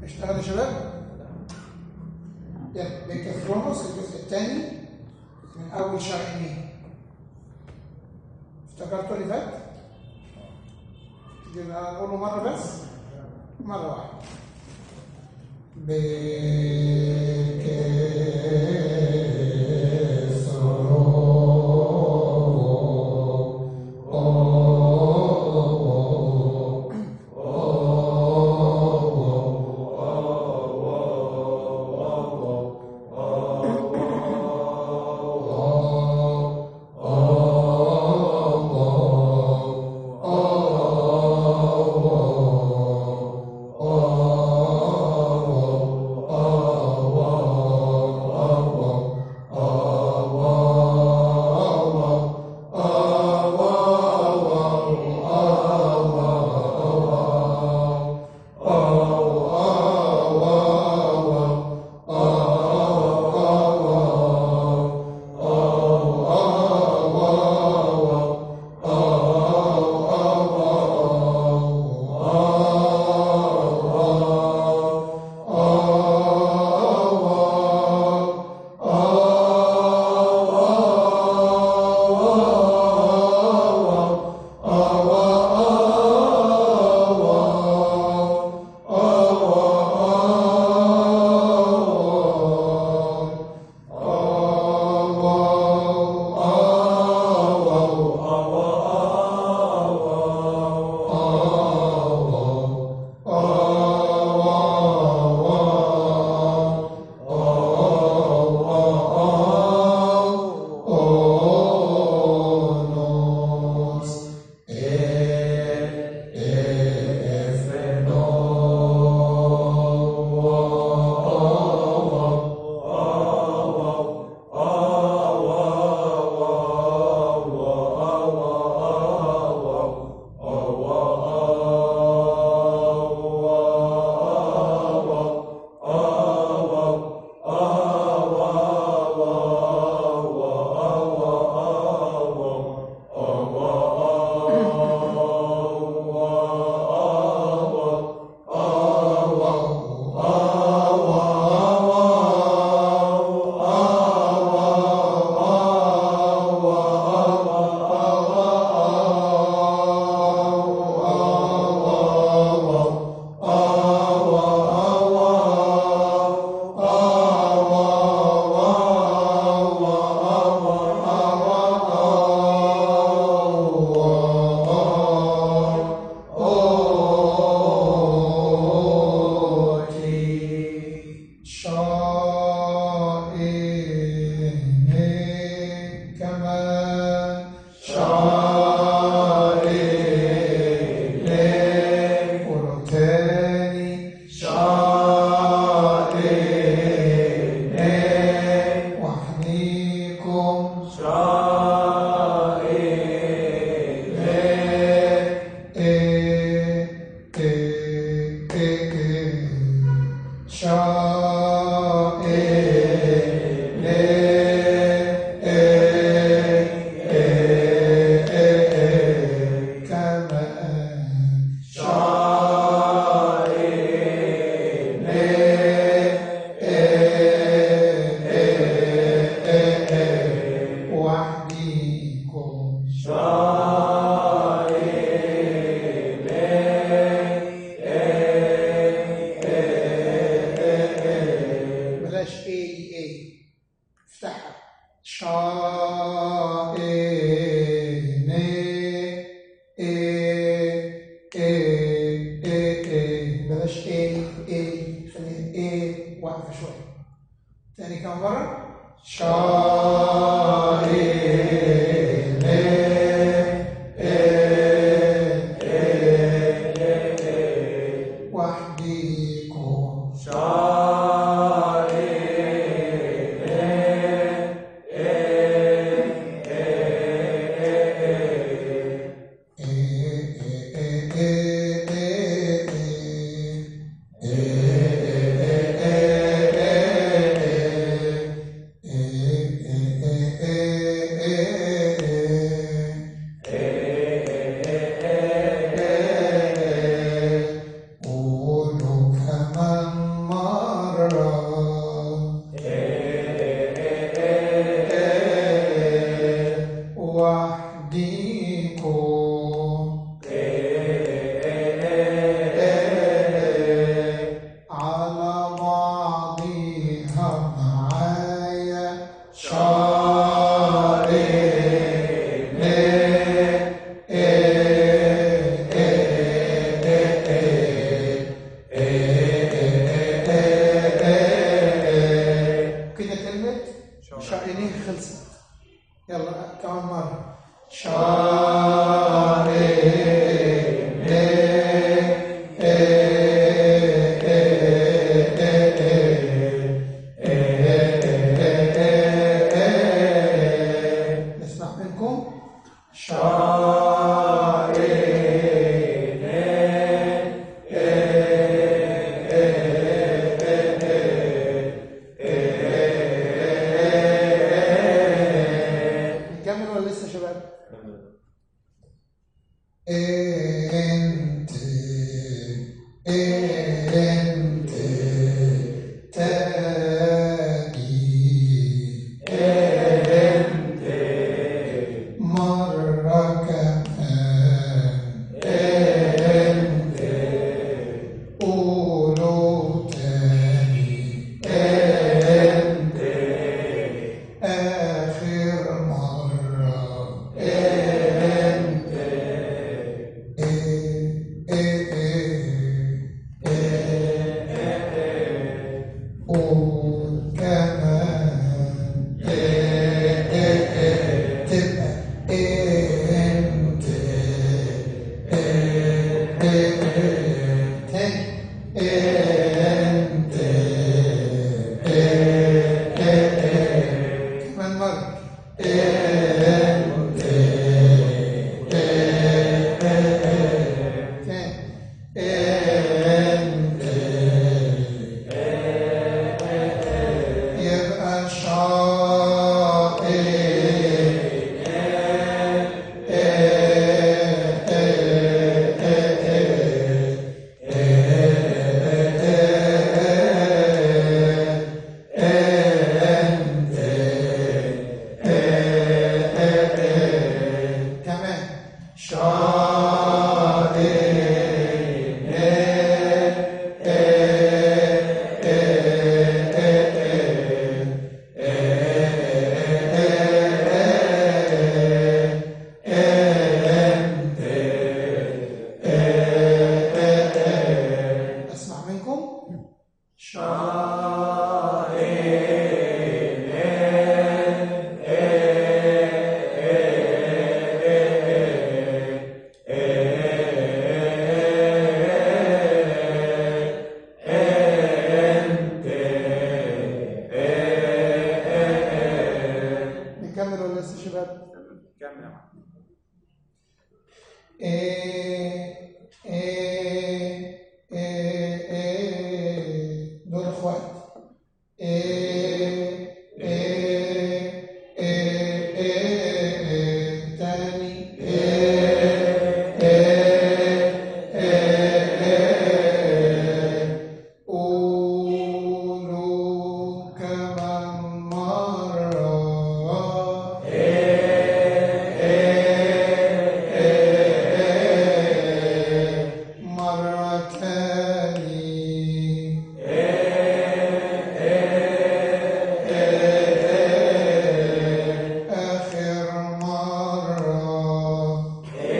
اشتغل يا شباب يلا ديكاثرونوس الجزء الثاني من اول شرح مين افتكرتوا اللي فات يبقى نقوله مره بس مره واحده eh, قول كمان تبقى انت تاني انت كمان مرة انت تاني انت يبقى شاطئ كمان شاطئ اسمع منكم نكمل ولا لسه شباب؟ كمل يا معلم إيه إيه إيه إيه دول اخوات إيه إيه إيه إيه تاني إيه إيه إيه قولوا كمان مرة مرة تاني آخر مرة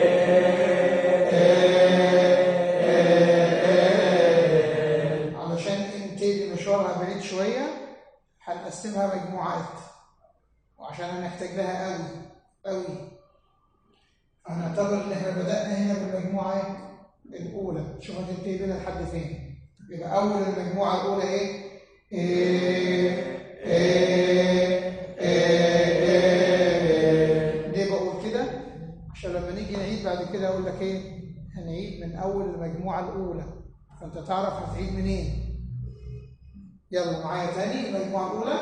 علشان انتهي مشوارها بعيد شوية هنقسمها مجموعات وعشان هنحتاج لها قوي قوي هنعتبر ان احنا بدأنا هنا بالمجموعة الأولى شوف هتنتهي بينا لحد فين يبقى أول المجموعة الأولى إيه؟ إيه إيه إيه إيه ليه بقول كده؟ عشان لما نيجي نعيد بعد كده أقول لك إيه؟ هنعيد من أول المجموعة الأولى فأنت تعرف هتعيد منين؟ يلا معايا تاني المجموعة الأولى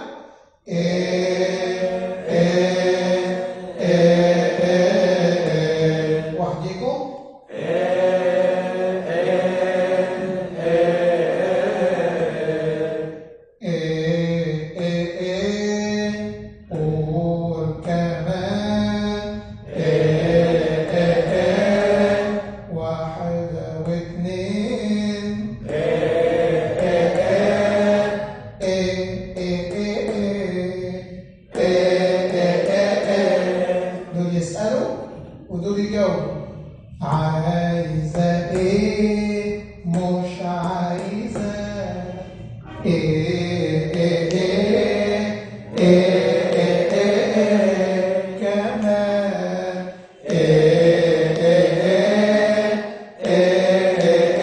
إيه إيه إيه إيه وحديكم إيه إيه إيه قول كمان إيه إيه إيه واحدة واتنين إيه إيه إيه إيه إيه إيه إيه إيه إيه دول يسألوا ودول يجاوبوا عايزة إيه مش عايزة إيه إيه إيه إيه إيه إيه إيه كمان إيه إيه إيه إيه إيه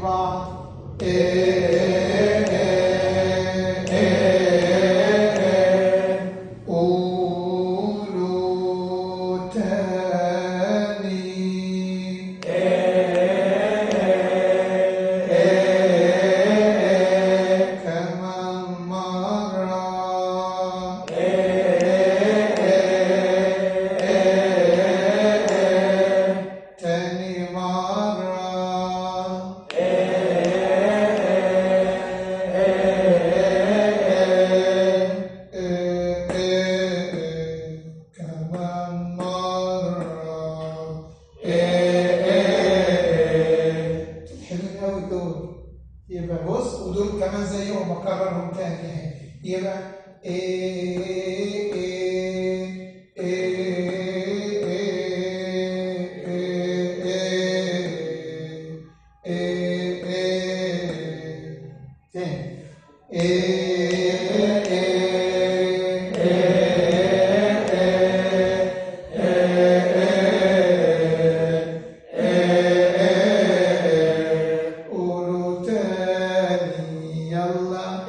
بعض إيه قولوا تاني كمان مرة تاني مرة كمان مرة حلوين قوي دول يبقى بص ودول كمان زيهم بكررهم تاني اهي يبقى إيه إيه إيه إيه إيه إيه تاني قولوا تاني يلا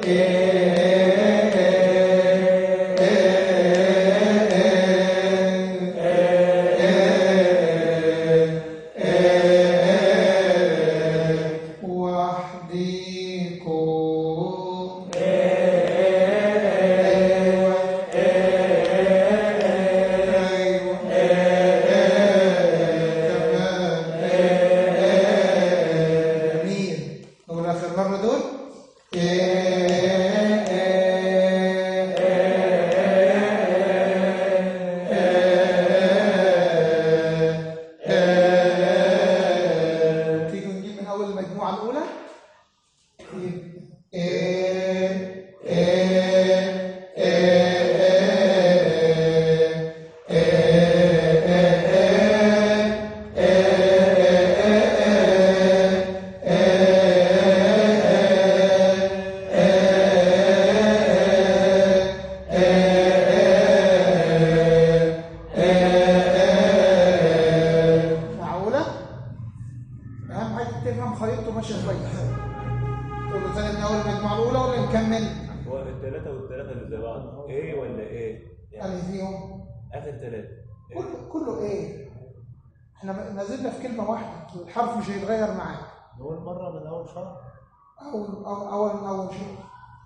وحديكم أيوة كمان جميل نقول آخر مرة دول تيجوا نجيب من أول المجموعة الأولى معقولة؟ أهم حاجة تفهم خريطته ماشية كويس. تقول له تاني من أول المجموعة الأولى ولا نكمل؟ هو الثلاثة والثلاثة اللي زي بعض ايه ولا ايه؟ يعني أنا فيهم اخر ثلاثة كله كله إيه؟ إحنا ما زلنا في كلمة واحدة، الحرف مش هيتغير معاك. أول مرة من أول شهر أول أول أول من أول شيء.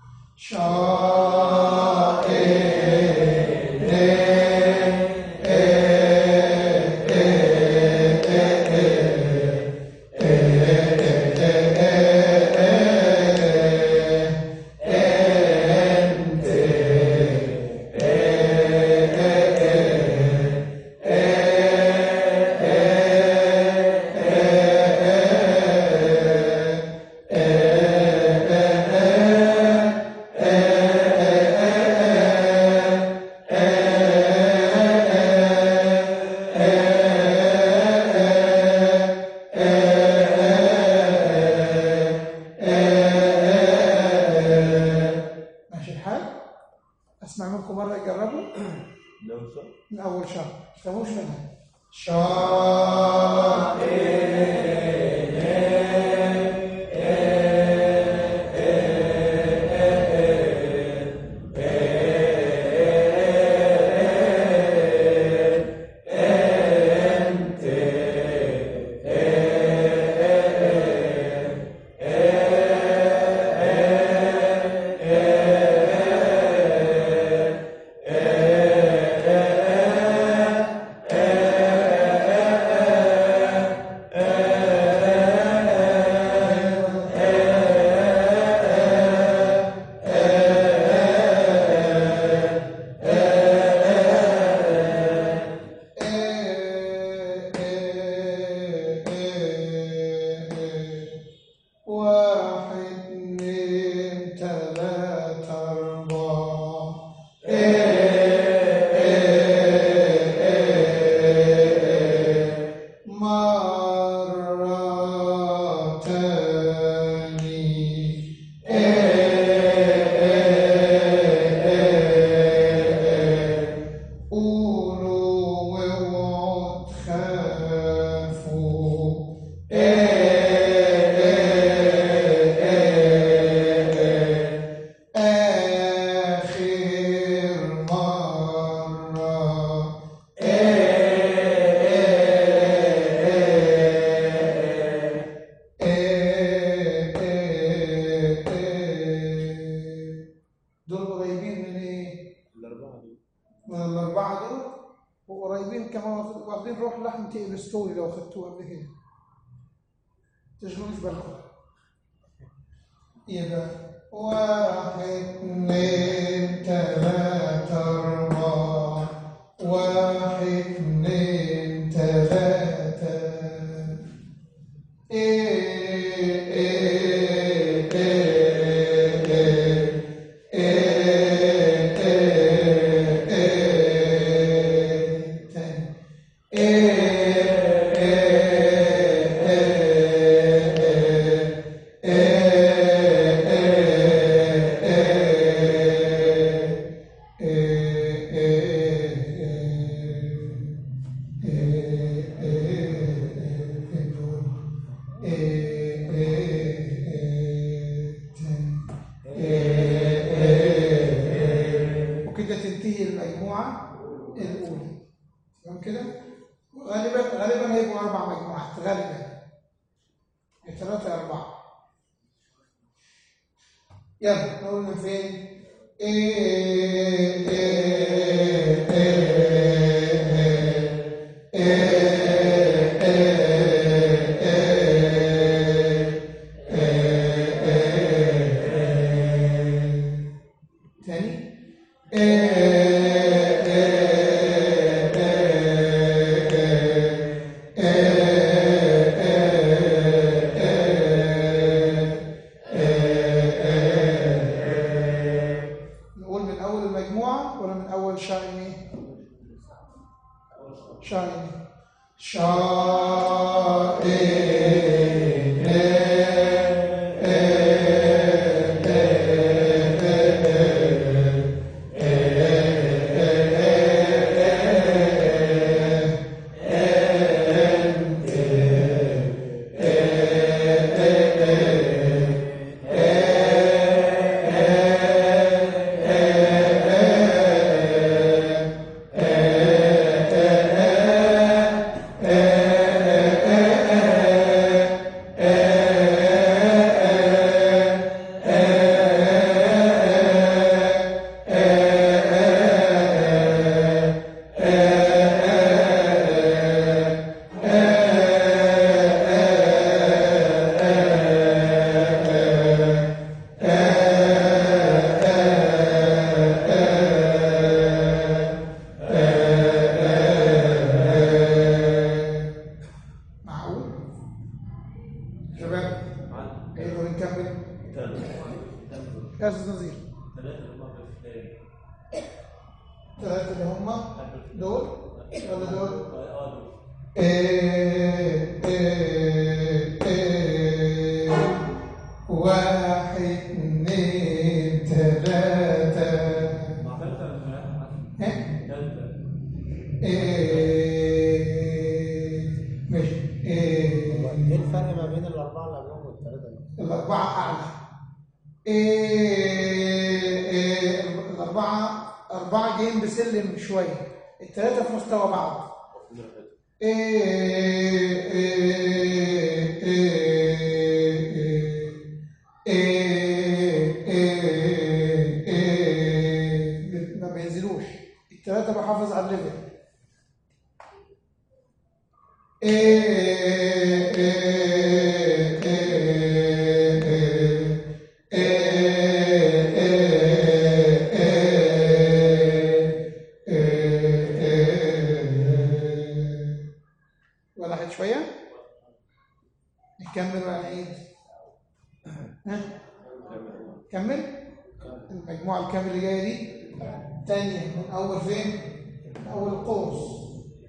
ماشي الحال؟ أسمع منكم مرة يجربوا لو صح من أول شهر، ما تفهموش منها. شهر واحد اتنين تلاتة أربعة مرة تاني قولوا واوعوا تخافوا انتي ستوري لو خدتوه قبل كده تشغلوش بالكم يبقى واحد اتنين تلاتة أربعة واحد اتنين تلاتة إيه إيه إيه إيه إيه إيه إيه تاني وكده تنتهي المجموعة الأولى تمام كده؟ غالبا غالبا هيبقوا أربع مجموعات غالبا يا ثلاثة يا أربعة يلا نقول من فين؟ إيه إيه إيه إيه تاني نقول من أول المجموعة ولا من أول شايني؟ شايني معقول؟ شباب نقدر نكمل يا استاذ نظير ثلاثة اللي هم دول ولا دول؟ إيه إيه إيه واحد اثنين ثلاثة إيه إيه ماشي إيه ايه الفرق ما بين الاربعه اللي قبلهم والثلاثه اللي الأربعة أعلى إيه إيه الأربعة أربعة جايين بسلم شوية الثلاثة في مستوى بعض إيه إيه إيه إيه إيه إيه إيه ما بينزلوش الثلاثة بحافظ على الليفل إيه إيه إيه إيه ولا حد شوية نكمل ولا نعيد ها كمل المجموعة الكاملة اللي جاية دي تانية من أول فين؟ من أول القوس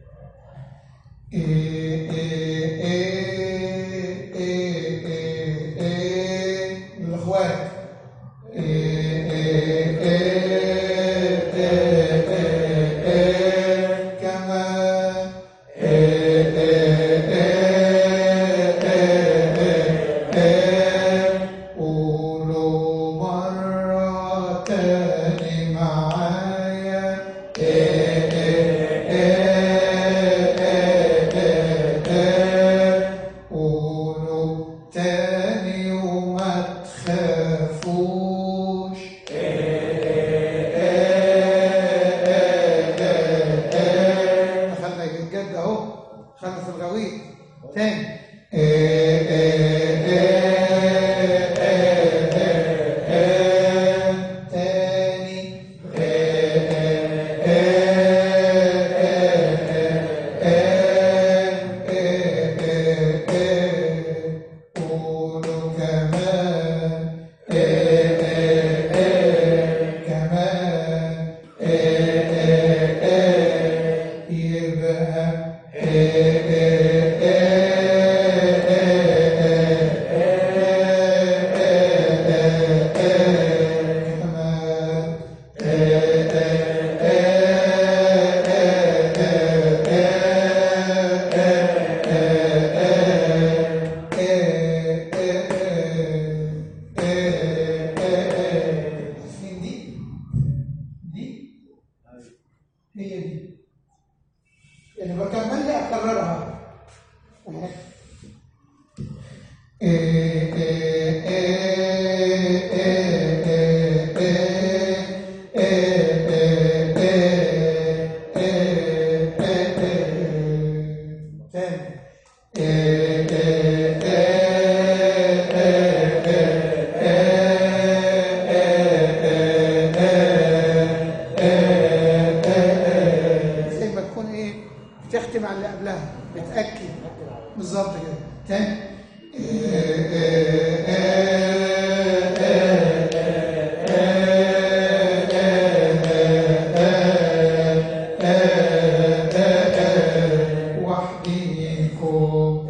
إيه إيه إيه إيه إيه إيه من الإخوات إيه إيه إيه إيه إيه إيه كمان إيه إيه إيه إيه إيه قولوا مرة تاني معايا إيه إيه إيه إيه إيه إيه قولوا تاني وحديكم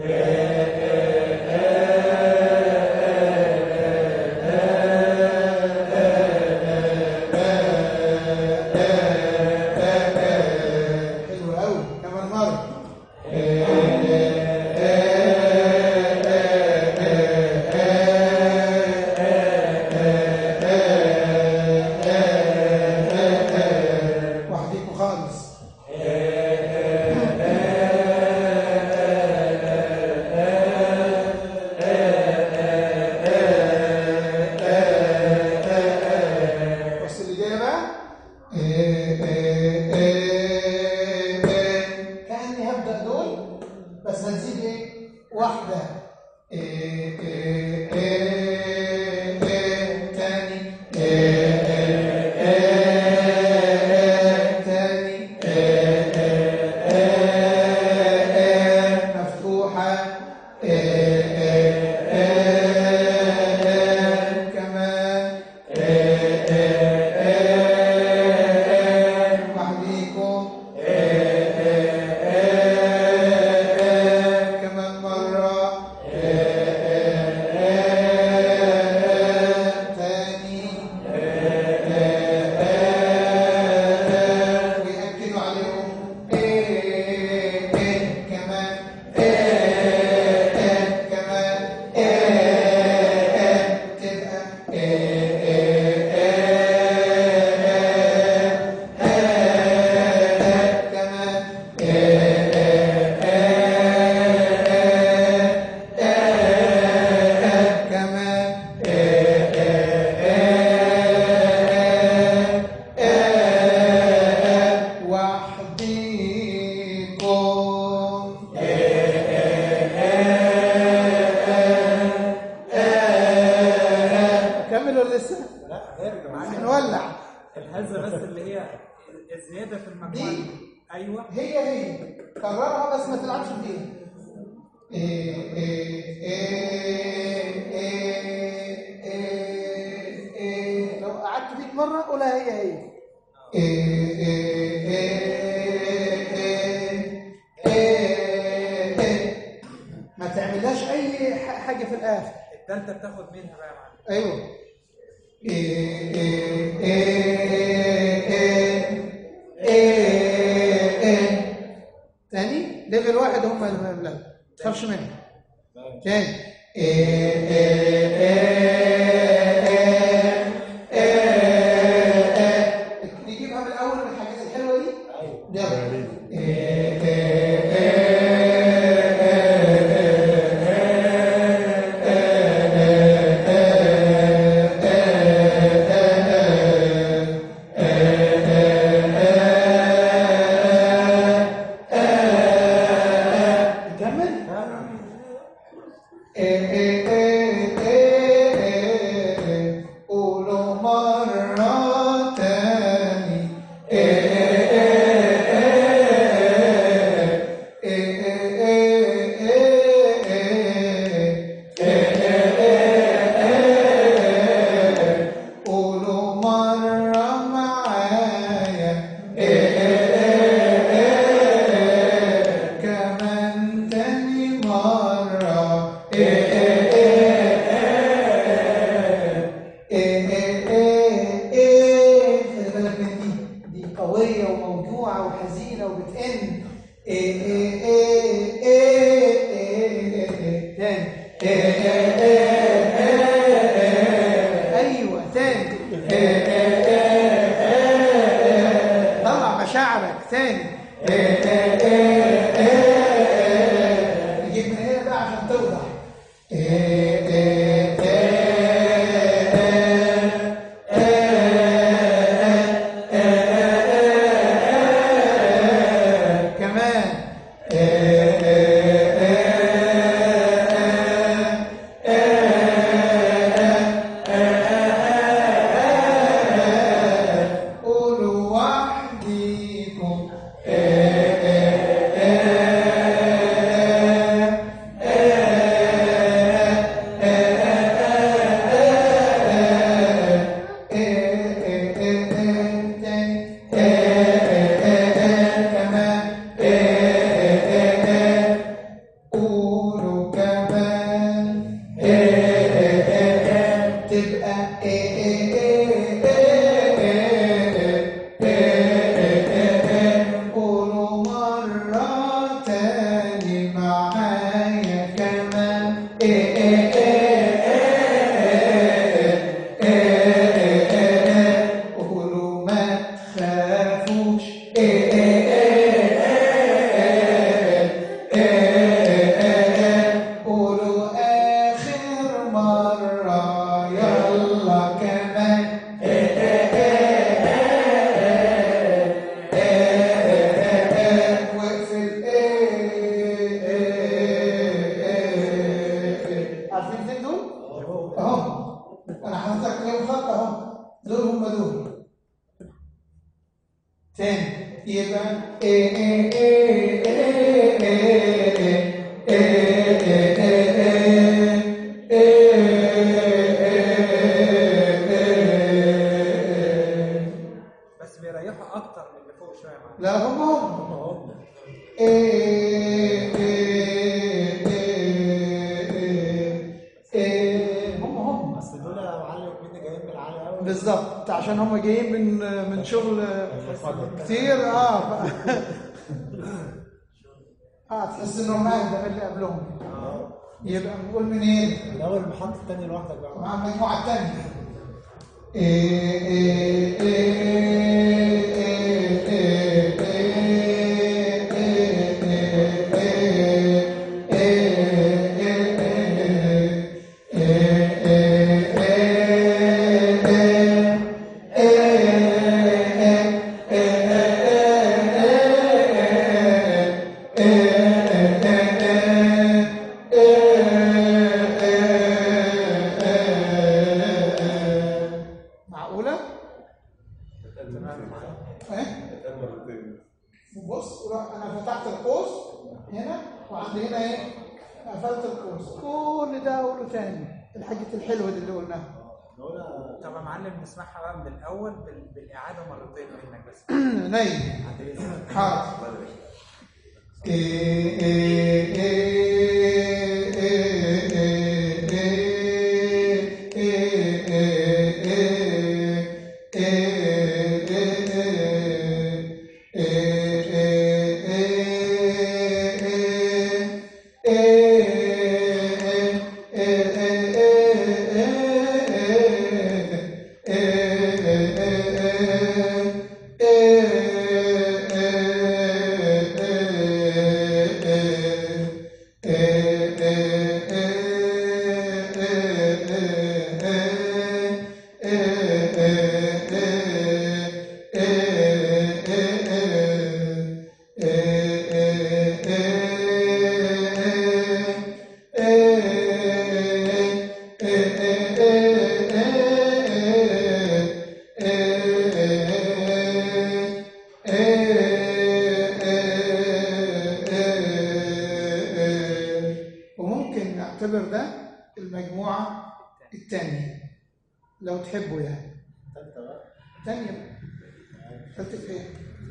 حلو قوي كمان مرة وحديكم خالص بص اللي جايه بقى كاني هبدا دول بس هنزيد ايه واحده تاني تاني مفتوحه كمان وحديكم كمان مرة تاني ويأكدوا عليهم إيه إيه كمان إيه إيه كمان إيه إيه تبقى إيه إيه إيه كمان كمان وحديكم كمل ولا لسه؟ لا ارجع هنولع الهزه بس اللي هي الزياده في المجموعه دي. ايوه هي هي كررها بس ما تلعبش فيها إيه إيه إيه إيه إيه إيه لو قعدت 100 مرة قولها هي هي إيه إيه إيه إيه إيه إيه ما تعملهاش أي ح- حاجة في الآخر الثالثه بتاخد منها بقى يا معلم ايوه إيه إيه إيه إيه إيه إيه تاني ليفل واحد هم اللي لا تخافش منه تاني إيه إيه إيه إيه إيه إيه نجيبها من الاول من الحاجات الحلوه دي يلا إيه إيه نكمل قولوا مرة تاني قولوا مرة معايا كمان تاني مرة إيه إيه إيه إيه إيه إيه خلي بالك من دي دي قوية وموجوعة وحزينة وبتئن إيه إيه إيه إيه إيه إيه تاني إيه إيه إيه إيه أيوة تاني إيه إيه إيه إيه طلع مشاعرك تاني إيه إيه إيه إيه نجيب من هنا بقى عشان توضح إيه إيه كمان قولوا وحديكم تبقى إيه إيه إيه إيه إيه إيه قولوا مرة تاني معايا كمان إيه إيه إيه قولوا ما تخافوش إيه قولوا آخر مرة يلا كمان واقفل عارفين فين دول؟ اهو انا حاطط لهم خط اهو دول هم دول تاني يبقى إيه إيه إيه إيه إيه إيه إيه إيه إيه بس بيريحوا اكتر من اللي فوق شويه معانا لا هم هم إيه إيه إيه إيه هم هم بس دول يا معلم مني جايين من العالي قوي بالظبط عشان هم جايين من من شغل كتير اه ف... اه تحس انهم اهدى من اللي قبلهم يبقى نقول منين؟ من اول محطة تاني لوحدك بقى مع المجموعه الثانيه إيه إيه إيه إيه معقولة؟ ايه؟ بص وراح انا فتحت القوس هنا وعندي هنا ايه؟ قفلت القوس كل ده اقوله تاني الحاجات الحلوه دي اللي قلناها دول طب يا معلم نسمعها بقى من الاول بال... بالاعاده مرتين منك بس نايم بعد اذنك حاضر إيه إيه إيه إيه إيه إيه إيه إيه وممكن نعتبر ده المجموعة الثانية لو تحبوا يعني تالتة بقى ثانية بقى ثالثة ايه؟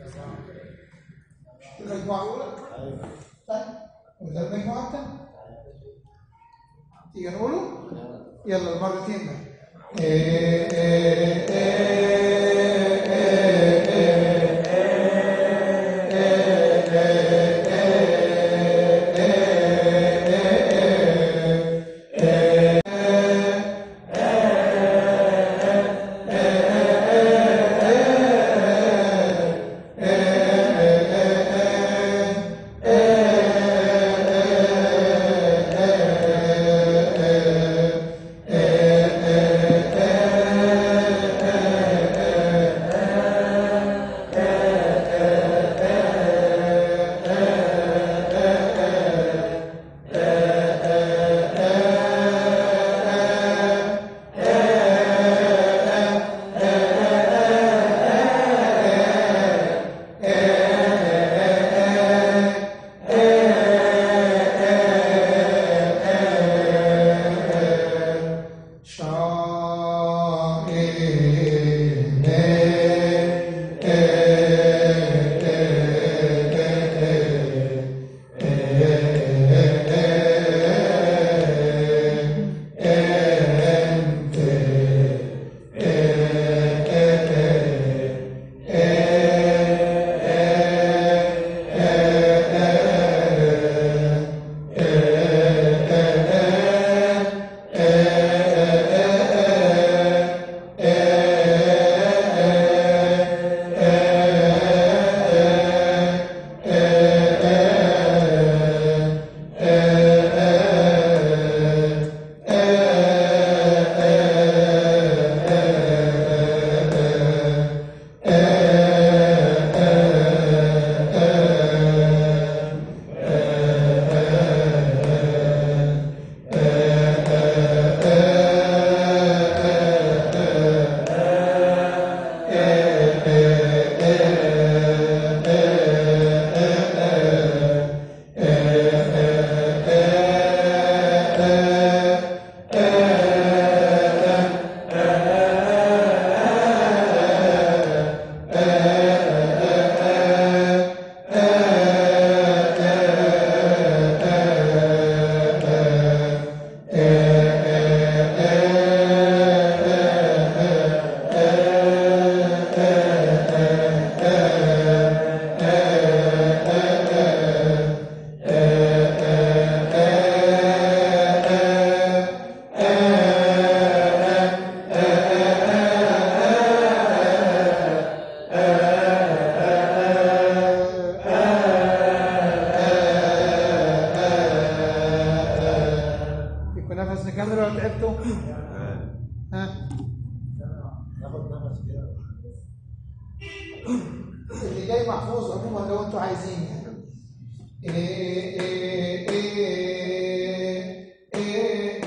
المجموعة الأولى ايوه طيب وده المجموعة الثانية تيجي نقوله؟ يلا المرتين بقى جاي محفوظ عموما لو انتوا عايزين يعني إيه إيه إيه إيه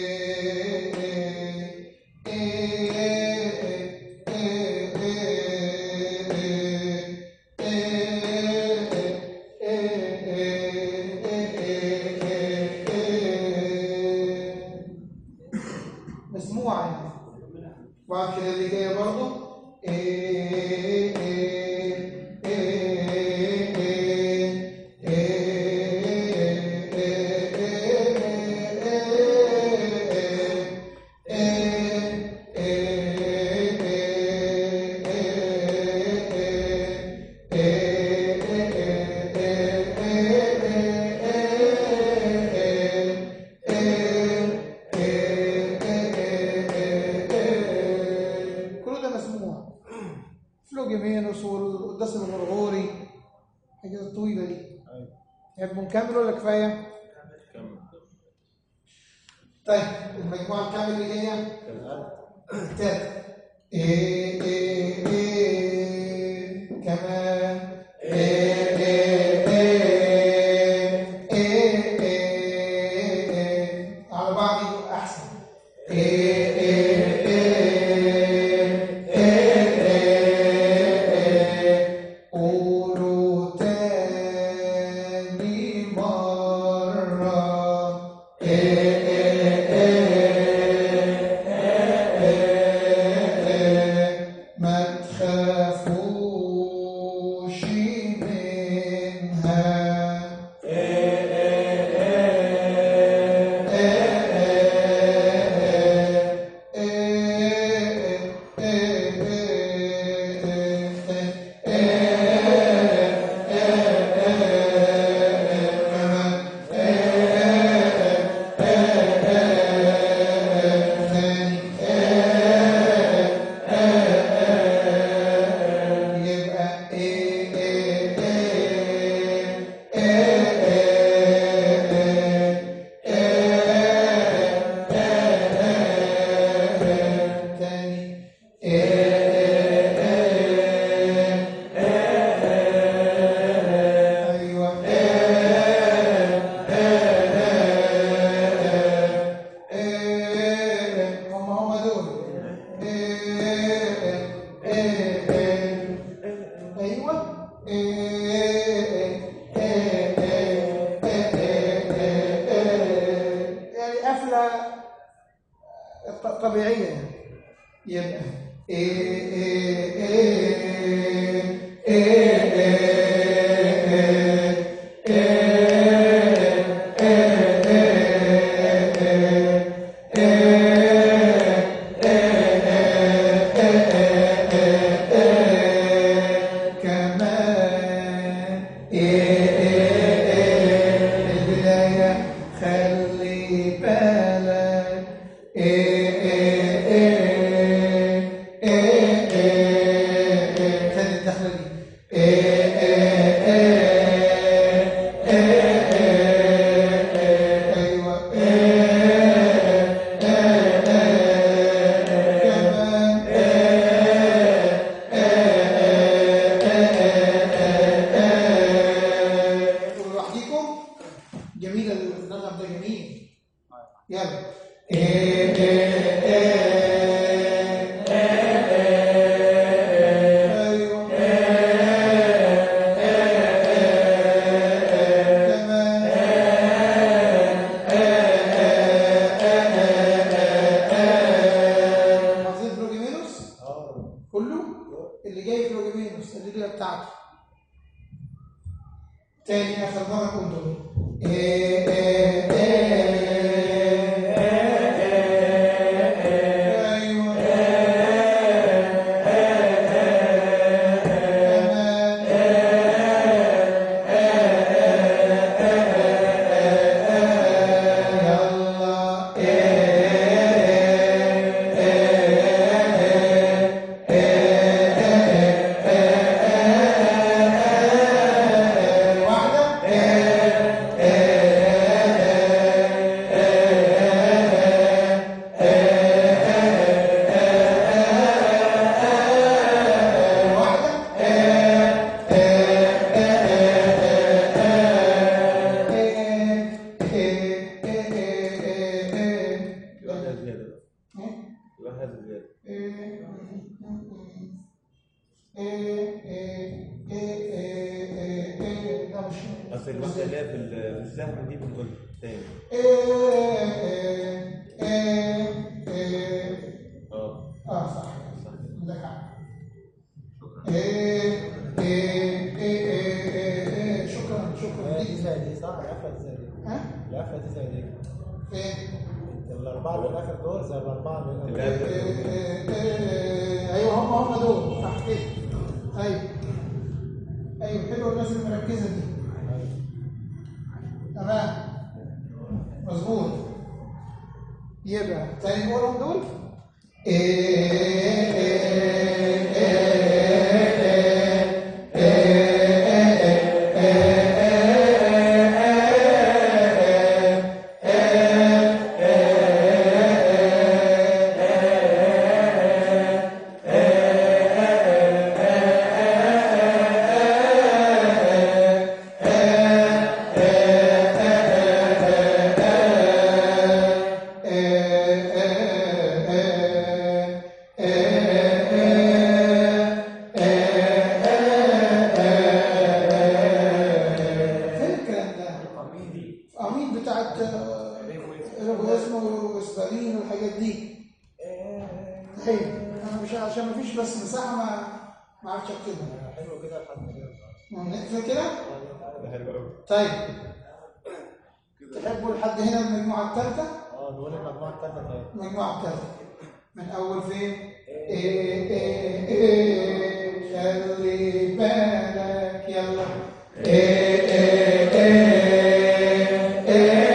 مسموعة يعني وبعد كده اللي جاية برضه كل ده مسموع فلوجيمينوس والقداس الغرغوري الحاجات الطويلة دي يبقى نكمل ولا كفاية؟ طيب المجموعة الكاملة اللي جاية تالت إيه إيه إيه كمان إيه إيه إيه إيه إيه إيه على بعض يبقى أحسن إيه إيه إيه إيه إيه قولوا تاني مرة إيه ما تخافوش منها يبقى ايه ايه ايه تاني ايوه هم هم دول ايوه يعني قفله ط- طبيعيه يعني يبقى إيه إيه إيه إيه إيه كمان البداية خلي بالك خلي الدخلة دي أيوة كمان انتوا لوحديكم جميل النغم ده جميل يلا ايوه كمان حافظين فلوجيمينوس كله اللي جاي فلوجيمينوس الليله بتاعته تاني اخر مره كنتم إيه إيه إيه ايوه واحده هذا زيادة إيه، إيه، إيه، إيه، إيه، إيه، إيه، ده مش أصل الواحدة اللي هي في ال- في السهم دي بنقول تاني إيه، إيه، إيه، إيه. اه اه صح صح عندك حق إيه، إيه، إيه، إيه، إيه، إيه. شكرا شكرا هي دي ليك زي دي صح؟ القفله دي زي دي ها القفله دي زي دي فين الاربعه اللي في الاخر دول زي الاربعه اللي اللي هنا قبل. إيه، إيه، إيه، ايوه هم هم دول صح كده ايوه ايوه حلوه الناس المركزه دي تمام مظبوط يبقى تاني نقولهم دول فين الكلام ده؟ قميدي امين بتاعت آه، الاغويزم والاسبانيين والحاجات دي حلو انا مش عشان ما فيش بس مساحه ما ما اعرفش اكتبها حلو كده لحد كده نقفل كده ده حلو قوي طيب تحبوا لحد هنا المجموعه الثالثه اه نقول المجموعه الثالثه طيب المجموعه الثالثه من اول فين إيه إيه إيه خلي بالك يلا إيه إيه إيه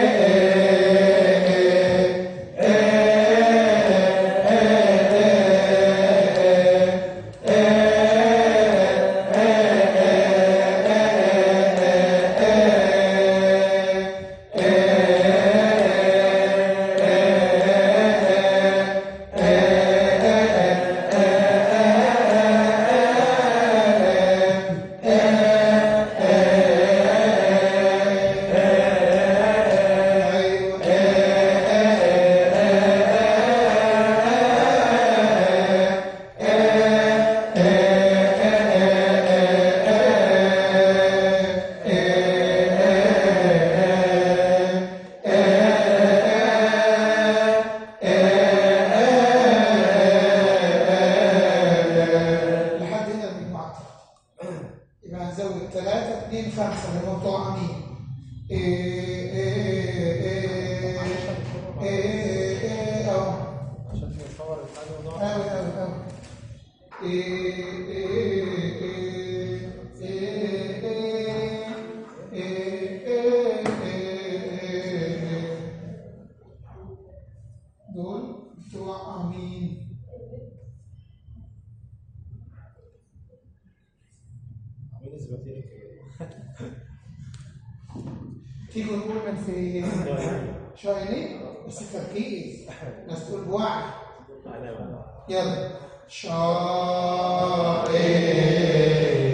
لحد هنا المجموعة الثالثة يبقى هنزود ثلاثة اثنين خمسة اللي هم بتوع أمين إيه إيه إيه إيه إيه إيه أهو عشان نصور الحاجه ونقعد أوي أوي أوي إيه إيه إيه إيه إيه إيه إيه إيه دول بتوع أمين عاملين اسباتيري كده تيجوا نقول من في شايني بس التركيز الناس تقول بوعي أنا بقى يلا شايني